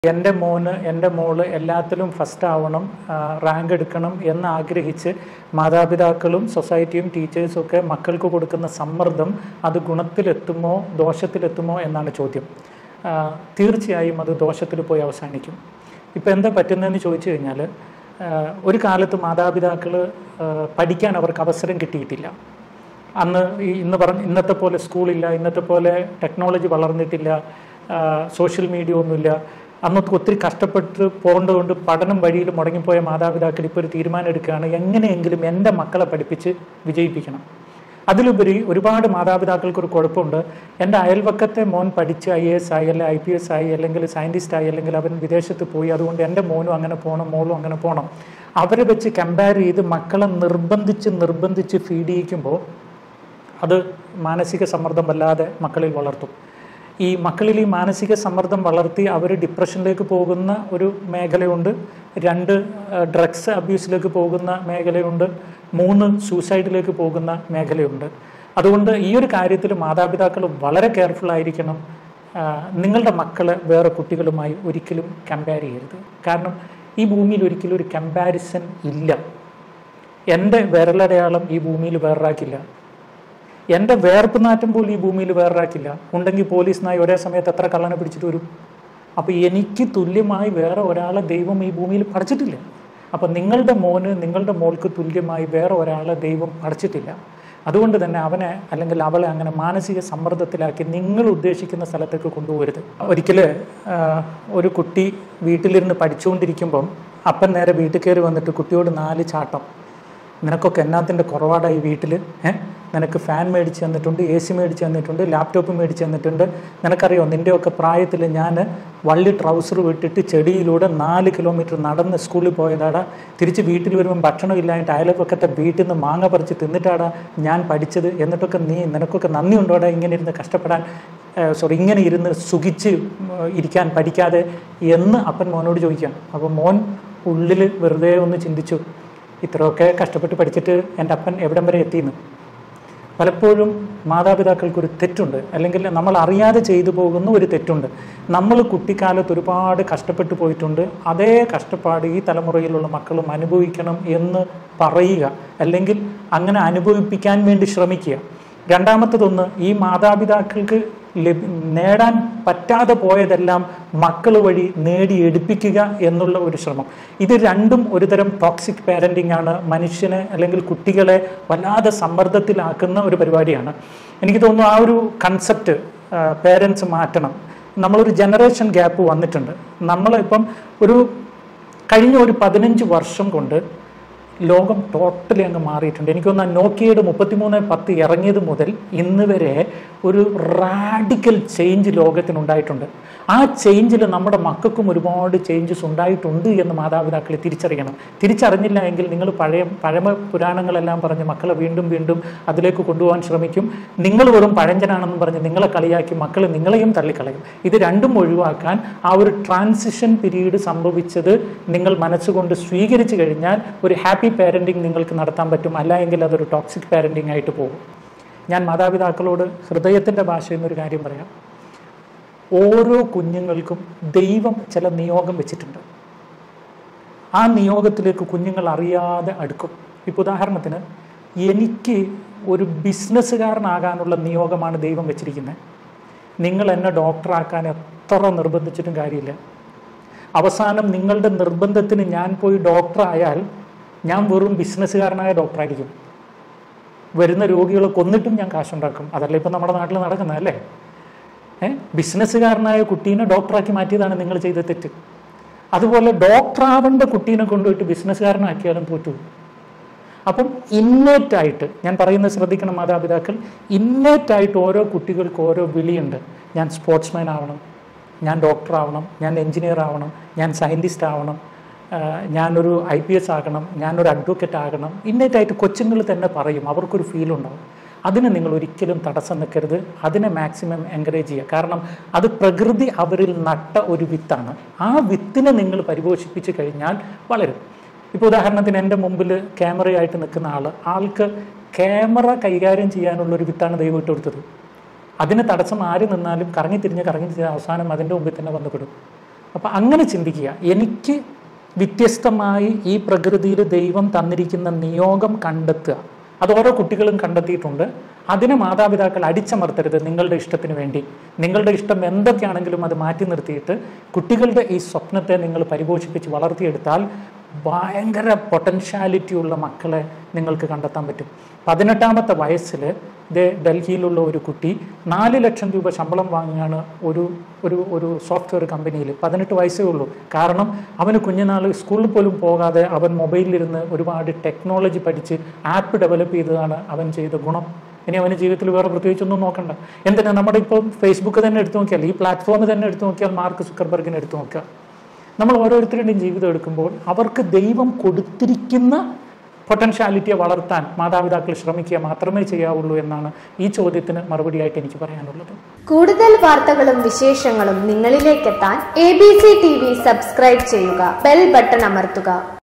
എൻ്റെ മോന് എൻ്റെ മോള് എല്ലാത്തിലും ഫസ്റ്റ് ആവണം ആ, റാങ്ക് എടുക്കണം എന്ന് ആഗ്രഹിച്ച് മാതാപിതാക്കളും സൊസൈറ്റിയും ടീച്ചേഴ്സും ഒക്കെ മക്കൾക്ക് കൊടുക്കുന്ന സമ്മർദ്ദം അത് ഗുണത്തിലെത്തുമോ ദോഷത്തിലെത്തുമോ എന്നാണ് ചോദ്യം ആ, തീർച്ചയായും അത് ദോഷത്തിൽ പോയി അവസാനിക്കും ഇപ്പം എന്താ പറ്റുന്നതെന്ന് ചോദിച്ചു കഴിഞ്ഞാൽ ആ, ഒരു കാലത്ത് മാതാപിതാക്കൾ പഠിക്കാൻ അവർക്ക് അവസരം കിട്ടിയിട്ടില്ല അന്ന് ഈ ഇന്ന് പറഞ്ഞ ഇന്നത്തെ പോലെ സ്കൂളില്ല ഇന്നത്തെ പോലെ ടെക്നോളജി വളർന്നിട്ടില്ല ആ, സോഷ്യൽ മീഡിയ ഒന്നുമില്ല അന്നൊക്കെ ഒത്തിരി കഷ്ടപ്പെട്ട് പോകേണ്ടതുകൊണ്ട് പഠനം വഴിയിൽ മുടങ്ങിപ്പോയ മാതാപിതാക്കൾ ഇപ്പോൾ ഒരു തീരുമാനം എടുക്കുകയാണ് എങ്ങനെയെങ്കിലും എൻ്റെ മക്കളെ പഠിപ്പിച്ച് വിജയിപ്പിക്കണം അതിലുപരി ഒരുപാട് മാതാപിതാക്കൾക്ക് ഒരു കുഴപ്പമുണ്ട് എൻ്റെ അയൽവക്കത്തെ മോൻ പഠിച്ച് ഐ എ എസ് ആയി അല്ലെങ്കിൽ ഐ പി എസ് ആയി അല്ലെങ്കിൽ സയൻറ്റിസ്റ്റ് ആയി അല്ലെങ്കിൽ അവൻ വിദേശത്ത് പോയി അതുകൊണ്ട് എൻ്റെ മോനും അങ്ങനെ പോകണം മോളും അങ്ങനെ പോകണം അവരെ വെച്ച് കമ്പയർ ചെയ്ത് മക്കളെ നിർബന്ധിച്ച് നിർബന്ധിച്ച് ഫീഡ് ചെയ്യിക്കുമ്പോൾ അത് മാനസിക സമ്മർദ്ദം വല്ലാതെ മക്കളിൽ വളർത്തും ഈ മക്കളിൽ ഈ മാനസിക സമ്മർദ്ദം വളർത്തി അവർ ഡിപ്രഷനിലേക്ക് പോകുന്ന ഒരു മേഖലയുണ്ട് രണ്ട് ഡ്രഗ്സ് അബ്യൂസിലേക്ക് പോകുന്ന മേഖലയുണ്ട് മൂന്ന് സൂസൈഡിലേക്ക് പോകുന്ന മേഖലയുണ്ട് അതുകൊണ്ട് ഈ ഒരു കാര്യത്തിൽ മാതാപിതാക്കൾ വളരെ കെയർഫുൾ ആയിരിക്കണം ആ, നിങ്ങളുടെ മക്കളെ വേറെ കുട്ടികളുമായി ഒരിക്കലും കമ്പയർ ചെയ്യരുത് കാരണം ഈ ഭൂമിയിൽ ഒരിക്കലും ഒരു കമ്പാരിസൺ ഇല്ല എൻ്റെ വിരലടയാളം ഈ ഭൂമിയിൽ വേറൊരാക്കില്ല എൻ്റെ വേർപ്പ് നാറ്റം പോലും ഈ ഭൂമിയിൽ വേറൊരാക്കില്ല ഉണ്ടെങ്കിൽ പോലീസ് നായി ഒരേ സമയത്ത് എത്ര കള്ളനെ പിടിച്ചിട്ട് വരും അപ്പോൾ എനിക്ക് തുല്യമായി വേറെ ഒരാളെ ദൈവം ഈ ഭൂമിയിൽ പഠിച്ചിട്ടില്ല അപ്പം നിങ്ങളുടെ മോന് നിങ്ങളുടെ മോൾക്ക് തുല്യമായി വേറെ ഒരാളെ ദൈവം പഠിച്ചിട്ടില്ല അതുകൊണ്ട് തന്നെ അവനെ അല്ലെങ്കിൽ അവളെ അങ്ങനെ മാനസിക സമ്മർദ്ദത്തിലാക്കി നിങ്ങൾ ഉദ്ദേശിക്കുന്ന സ്ഥലത്തേക്ക് കൊണ്ടുപോകരുത് ഒരിക്കൽ ഒരു കുട്ടി വീട്ടിലിരുന്ന് പഠിച്ചുകൊണ്ടിരിക്കുമ്പം അപ്പൻ നേരെ വീട്ടിൽ കയറി വന്നിട്ട് കുട്ടിയോട് നാല് ചാട്ടം നിനക്കൊക്കെ എന്നാത്തിൻ്റെ കുറവാടാ ഈ വീട്ടിൽ ഏഹ് നിനക്ക് ഫാൻ മേടിച്ച് തന്നിട്ടുണ്ട് എ സി മേടിച്ച് തന്നിട്ടുണ്ട് ലാപ്ടോപ്പ് മേടിച്ച് തന്നിട്ടുണ്ട് നിനക്കറിയോ നിൻ്റെയൊക്കെ പ്രായത്തിൽ ഞാൻ വള്ളി ട്രൗസർ വിട്ടിട്ട് ചെടിയിലൂടെ നാല് കിലോമീറ്റർ നടന്ന് സ്കൂളിൽ പോയതാടാ തിരിച്ച് വീട്ടിൽ വരുമ്പം ഭക്ഷണം ഇല്ലായിട്ട് അയൽപക്കത്തെ വീട്ടിൽ നിന്ന് മാങ്ങ പറിച്ച് തിന്നിട്ടാടാ ഞാൻ പഠിച്ചത് എന്നിട്ടൊക്കെ നീ നിനക്കൊക്കെ നന്ദി ഉണ്ടോടാ ഇങ്ങനെ ഇരുന്ന് കഷ്ടപ്പെടാൻ സോറി ഇങ്ങനെ ഇരുന്ന് സുഖിച്ച് ഉം, ഇരിക്കാൻ പഠിക്കാതെ എന്ന് അപ്പൻ മോനോട് ചോദിക്കാം അപ്പോൾ മോൻ ഉള്ളിൽ വെറുതെ ഒന്ന് ചിന്തിച്ചു ഇത്രയൊക്കെ കഷ്ടപ്പെട്ട് പഠിച്ചിട്ട് എൻ്റെ അപ്പൻ എവിടം വരെ എത്തിയെന്ന് പലപ്പോഴും മാതാപിതാക്കൾക്കൊരു തെറ്റുണ്ട് അല്ലെങ്കിൽ നമ്മൾ അറിയാതെ ചെയ്തു പോകുന്ന ഒരു തെറ്റുണ്ട് നമ്മൾ കുട്ടിക്കാലത്ത് ഒരുപാട് കഷ്ടപ്പെട്ടു പോയിട്ടുണ്ട് അതേ കഷ്ടപ്പാട് ഈ തലമുറയിലുള്ള മക്കളും അനുഭവിക്കണം എന്ന് പറയുക അല്ലെങ്കിൽ അങ്ങനെ അനുഭവിപ്പിക്കാൻ വേണ്ടി ശ്രമിക്കുക രണ്ടാമത്തതൊന്ന് ഈ മാതാപിതാക്കൾക്ക് ലഭി നേടാൻ പറ്റാതെ പോയതെല്ലാം മക്കൾ വഴി നേടിയെടുപ്പിക്കുക എന്നുള്ള ഒരു ശ്രമം ഇത് രണ്ടും ഒരുതരം ടോക്സിക് പാരൻറ്റിംഗ് ആണ് മനുഷ്യനെ അല്ലെങ്കിൽ കുട്ടികളെ വല്ലാതെ സമ്മർദ്ദത്തിലാക്കുന്ന ഒരു പരിപാടിയാണ് എനിക്ക് തോന്നുന്നു ആ ഒരു കൺസെപ്റ്റ് പേരൻസ് മാറ്റണം നമ്മളൊരു ജനറേഷൻ ഗ്യാപ്പ് വന്നിട്ടുണ്ട് നമ്മളിപ്പം ഒരു കഴിഞ്ഞ ഒരു പതിനഞ്ച് വർഷം കൊണ്ട് ലോകം ടോട്ടലി അങ്ങ് മാറിയിട്ടുണ്ട് എനിക്കൊന്ന് നോക്കിയയുടെ മുപ്പത്തിമൂന്ന് പത്ത് ഇറങ്ങിയത് മുതൽ ഇന്ന് വരെ ഒരു റാഡിക്കൽ ചേഞ്ച് ലോകത്തിനുണ്ടായിട്ടുണ്ട് ആ ചേഞ്ചിൽ നമ്മുടെ മക്കൾക്കും ഒരുപാട് ചേഞ്ചസ് ഉണ്ടായിട്ടുണ്ട് എന്ന് മാതാപിതാക്കൾ തിരിച്ചറിയണം തിരിച്ചറിഞ്ഞില്ല എങ്കിൽ നിങ്ങൾ പഴയ പഴമ പുരാണങ്ങളെല്ലാം പറഞ്ഞ് മക്കളെ വീണ്ടും വീണ്ടും അതിലേക്ക് കൊണ്ടുപോകാൻ ശ്രമിക്കും നിങ്ങൾ വെറും പഴഞ്ചനാണെന്ന് പറഞ്ഞ് നിങ്ങളെ കളിയാക്കി മക്കൾ നിങ്ങളെയും തള്ളിക്കളയും ഇത് രണ്ടും ഒഴിവാക്കാൻ ആ ഒരു ട്രാൻസിഷൻ പീരീഡ് സംഭവിച്ചത് നിങ്ങൾ മനസ്സുകൊണ്ട് സ്വീകരിച്ചു കഴിഞ്ഞാൽ ഒരു ഹാപ്പി പാരൻറ്റിങ് നിങ്ങൾക്ക് നടത്താൻ പറ്റും അല്ല എങ്കിൽ അതൊരു ടോക്സിക് പാരൻറ്റിങ് ആയിട്ട് പോകും ഞാൻ മാതാപിതാക്കളോട് ഹൃദയത്തിൻ്റെ ഭാഷയിൽ നിന്നൊരു കാര്യം പറയാം ഓരോ കുഞ്ഞുങ്ങൾക്കും ദൈവം ചില നിയോഗം വെച്ചിട്ടുണ്ട് ആ നിയോഗത്തിലേക്ക് കുഞ്ഞുങ്ങൾ അറിയാതെ അടുക്കും ഇപ്പോൾ ഉദാഹരണത്തിന് എനിക്ക് ഒരു ബിസിനസ്സുകാരനാകാനുള്ള നിയോഗമാണ് ദൈവം വെച്ചിരിക്കുന്നത് നിങ്ങൾ എന്നെ ഡോക്ടറാക്കാൻ എത്ര നിർബന്ധിച്ചിട്ടും കാര്യമില്ല അവസാനം നിങ്ങളുടെ നിർബന്ധത്തിന് ഞാൻ പോയി ഡോക്ടറായാൽ ഞാൻ വെറും ബിസിനസ്സുകാരനായ ഡോക്ടറായിരിക്കും വരുന്ന രോഗികളെ കൊന്നിട്ടും ഞാൻ കാശുണ്ടാക്കും അതല്ല ഇപ്പം നമ്മുടെ നാട്ടിൽ നടക്കുന്നത് അല്ലേ ഏഹ് ബിസിനസ്സുകാരനായ കുട്ടീനെ ഡോക്ടറാക്കി മാറ്റിയതാണ് നിങ്ങൾ ചെയ്ത തെറ്റ് അതുപോലെ ഡോക്ടറാവേണ്ട കുട്ടീനെ കൊണ്ടുപോയിട്ട് ബിസിനസ്സുകാരനാക്കിയാലും പോറ്റൂ അപ്പം ഇന്നേറ്റായിട്ട് ഞാൻ പറയുന്നത് ശ്രദ്ധിക്കണം മാതാപിതാക്കൾ ഇന്നേറ്റായിട്ട് ഓരോ കുട്ടികൾക്ക് ഓരോ വിളിയുണ്ട് ഞാൻ സ്പോർട്സ്മാൻ ആവണം ഞാൻ ഡോക്ടർ ആവണം ഞാൻ എഞ്ചിനീയർ ആവണം ഞാൻ സയൻറ്റിസ്റ്റ് ആവണം ആ, ഞാനൊരു ഐ പി എസ് ആകണം ഞാനൊരു അഡ്വക്കേറ്റ് ആകണം ഇന്നേറ്റായിട്ട് കൊച്ചുങ്ങൾ തന്നെ പറയും അവർക്കൊരു ഫീൽ ഉണ്ടാവും അതിന് നിങ്ങൾ ഒരിക്കലും തടസ്സം നിൽക്കരുത് അതിനെ മാക്സിമം എൻകറേജ് ചെയ്യുക കാരണം അത് പ്രകൃതി അവരിൽ നട്ട ഒരു വിത്താണ് ആ വിത്തിനെ നിങ്ങൾ പരിപോഷിപ്പിച്ച് കഴിഞ്ഞാൽ വളരും ഇപ്പോൾ ഉദാഹരണത്തിന് എൻ്റെ മുമ്പിൽ ക്യാമറയായിട്ട് നിൽക്കുന്ന ആൾ ആൾക്ക് ക്യാമറ കൈകാര്യം ചെയ്യാനുള്ള ഒരു വിത്താണ് ദൈവം ഇട്ട് കൊടുത്തത് അതിന് തടസ്സം ആര് നിന്നാലും കറങ്ങി തിരിഞ്ഞ് കറങ്ങി തിരിഞ്ഞ് അവസാനം അതിൻ്റെ മുമ്പിൽ തന്നെ വന്നുപെടും അപ്പം അങ്ങനെ ചിന്തിക്കുക എനിക്ക് വ്യത്യസ്തമായി ഈ പ്രകൃതിയിൽ ദൈവം തന്നിരിക്കുന്ന നിയോഗം കണ്ടെത്തുക അത് ഓരോ കുട്ടികളും കണ്ടെത്തിയിട്ടുണ്ട് അതിനെ മാതാപിതാക്കൾ അടിച്ചമർത്തരുത് നിങ്ങളുടെ ഇഷ്ടത്തിന് വേണ്ടി നിങ്ങളുടെ ഇഷ്ടം എന്തൊക്കെയാണെങ്കിലും അത് മാറ്റി നിർത്തിയിട്ട് കുട്ടികളുടെ ഈ സ്വപ്നത്തെ നിങ്ങൾ പരിപോഷിപ്പിച്ച് വളർത്തിയെടുത്താൽ ഭയങ്കര പൊട്ടൻഷ്യാലിറ്റി ഉള്ള മക്കളെ നിങ്ങൾക്ക് കണ്ടെത്താൻ പറ്റും പതിനെട്ടാമത്തെ വയസ്സിൽ ഇത് ഡൽഹിയിലുള്ള ഒരു കുട്ടി നാല് ലക്ഷം രൂപ ശമ്പളം വാങ്ങിയാണ് ഒരു ഒരു ഒരു സോഫ്റ്റ്വെയർ കമ്പനിയിൽ പതിനെട്ട് വയസ്സേ ഉള്ളൂ കാരണം അവന് കുഞ്ഞുനാൾ സ്കൂളിൽ പോലും പോകാതെ അവൻ മൊബൈലിലിരുന്ന് ഒരുപാട് ടെക്നോളജി പഠിച്ച് ആപ്പ് ഡെവലപ്പ് ചെയ്തതാണ് അവൻ ചെയ്ത ഗുണം ഇനി അവന് ജീവിതത്തിൽ വേറെ പ്രത്യേകിച്ചൊന്നും നോക്കണ്ട എന്തിനാ നമ്മുടെ ഇപ്പം ഫേസ്ബുക്ക് തന്നെ എടുത്തു നോക്കിയാൽ ഈ പ്ലാറ്റ്ഫോം തന്നെ എടുത്തു നോക്കിയാൽ മാർക്ക് സുക്കർബർഗിനെ എടുത്തു നോക്കുക നമ്മൾ ഓരോരുത്തരുടെയും ജീവിതം എടുക്കുമ്പോൾ അവർക്ക് ദൈവം കൊടുത്തിരിക്കുന്ന പൊട്ടൻഷ്യാലിറ്റിയെ വളർത്താൻ മാതാപിതാക്കൾ ശ്രമിക്കുക മാത്രമേ ചെയ്യാവുള്ളൂ എന്നാണ് ഈ ചോദ്യത്തിന് മറുപടിയായിട്ട് എനിക്ക് പറയാനുള്ളത് കൂടുതൽ വാർത്തകളും വിശേഷങ്ങളും നിങ്ങളിലേക്കെത്താൻ A B C T V subscribe ചെയ്യുക ബെൽ ബട്ടൺ അമർത്തുക